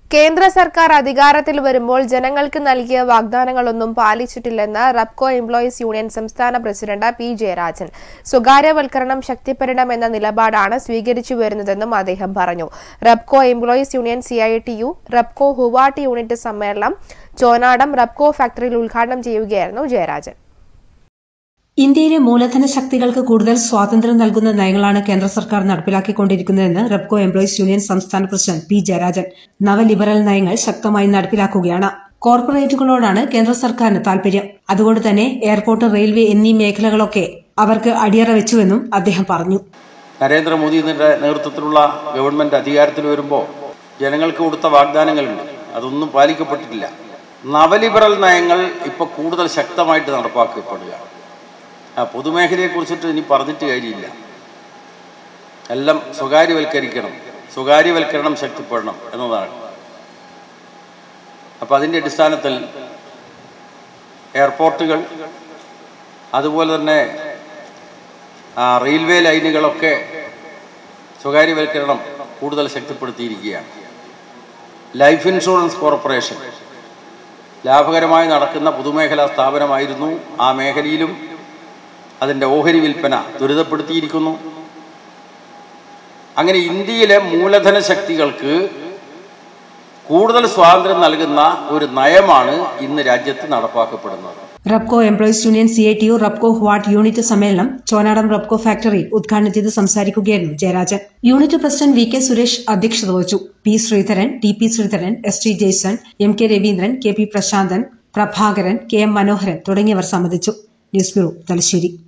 കേന്ദ്ര സർക്കാർ അധികാരത്തിൽ വരുമ്പോൾ ജനങ്ങൾക്ക് നൽകിയ വാഗ്ദാനങ്ങളൊന്നും പാലിച്ചിട്ടില്ലെന്ന് റബ്കോ എംപ്ലോയീസ് യൂണിയൻ സംസ്ഥാന പ്രസിഡന്റ് പി ജയരാജൻ സ്വകാര്യവൽക്കരണം ശക്തിപ്പെടണമെന്ന നിലപാടാണ് സ്വീകരിച്ചു വരുന്നതെന്നും അദ്ദേഹം പറഞ്ഞു Rubco employees union C I T U Rubco ഹുവാട്ടി യൂണിറ്റ് സമ്മേളനം ചോനാടം റബ്കോ ഫാക്ടറിയിൽ ഉദ്ഘാടനം ചെയ്യുകയായിരുന്നു ജയരാജൻ ഇന്ത്യയിലെ മൂലധന ശക്തികൾക്ക് കൂടുതൽ സ്വാതന്ത്ര്യം നൽകുന്ന നയങ്ങളാണ് കേന്ദ്ര സർക്കാർ നടപ്പിലാക്കിക്കൊണ്ടിരിക്കുന്നതെന്ന് റെപ്കോ എംപ്ലോയീസ് യൂണിയൻ സംസ്ഥാന പ്രസിഡന്റ് പി ജയരാജൻ നവലിബറൽ നയങ്ങൾ ശക്തമായി നടപ്പിലാക്കുകയാണ് കോർപ്പറേറ്റുകളോടാണ് കേന്ദ്ര സർക്കാരിന് താൽപര്യം അതുകൊണ്ട് തന്നെ എയർപോർട്ട് റെയിൽവേ എന്നീ മേഖലകളൊക്കെ അവർക്ക് അടിയറ വെച്ചുവെന്നും അദ്ദേഹം പറഞ്ഞു നരേന്ദ്രമോദിയുടെ നേതൃത്വത്തിലുള്ള ഗവൺമെന്റ് അധികാരത്തിൽ വരുമ്പോൾ ജനങ്ങൾക്ക് കൊടുത്ത വാഗ്ദാനങ്ങളുണ്ട് അതൊന്നും പാലിക്കപ്പെട്ടിട്ടില്ല നവലിബറൽ നയങ്ങൾ ഇപ്പോൾ കൂടുതൽ ശക്തമായിട്ട് നടപ്പാക്കപ്പെടുക ആ പൊതുമേഖലയെ കുറിച്ചിട്ട് ഇനി പറഞ്ഞിട്ട് കാര്യമില്ല എല്ലാം സ്വകാര്യവൽക്കരിക്കണം സ്വകാര്യവൽക്കരണം ശക്തിപ്പെടണം എന്നതാണ് അപ്പം അതിൻ്റെ അടിസ്ഥാനത്തിൽ എയർപോർട്ടുകൾ അതുപോലെ തന്നെ ആ, റെയിൽവേ ലൈനുകളൊക്കെ സ്വകാര്യവൽക്കരണം കൂടുതൽ ശക്തിപ്പെടുത്തിയിരിക്കുകയാണ് ലൈഫ് ഇൻഷുറൻസ് കോർപ്പറേഷൻ ലാഭകരമായി നടക്കുന്ന പൊതുമേഖലാ സ്ഥാപനമായിരുന്നു ആ മേഖലയിലും അതിൻ്റെ ഓഹരി വിൽപ്പന ത്വരിതപ്പെടുത്തിയിരിക്കുന്നു അങ്ങനെ ഇന്ത്യയിലെ മൂലധന ശക്തികൾക്ക് കൂടുതൽ സ്വാതന്ത്ര്യം നൽകുന്ന ഒരു നയമാണ് ഇന്ന് രാജ്യത്ത് നടപ്പാക്കപ്പെടുന്നത് Rubco employees union C I T U Rubco ഹ്വാട്ട് യൂണിറ്റ് സമ്മേളനം ചോനാടം റബ്കോ ഫാക്ടറിയിൽ ഉദ്ഘാടനം ചെയ്ത് സംസാരിക്കുകയായിരുന്നു Jayarajan unit president V K Suresh അധ്യക്ഷത വഹിച്ചു P Sreedharan T P Sreedharan S T Jaison M K Raveendran K P Prasanthan Prabhakaran K M Manoharan തുടങ്ങിയവർ സംബന്ധിച്ചു ന്യൂസ് ബ്യൂറോ തലശ്ശേരി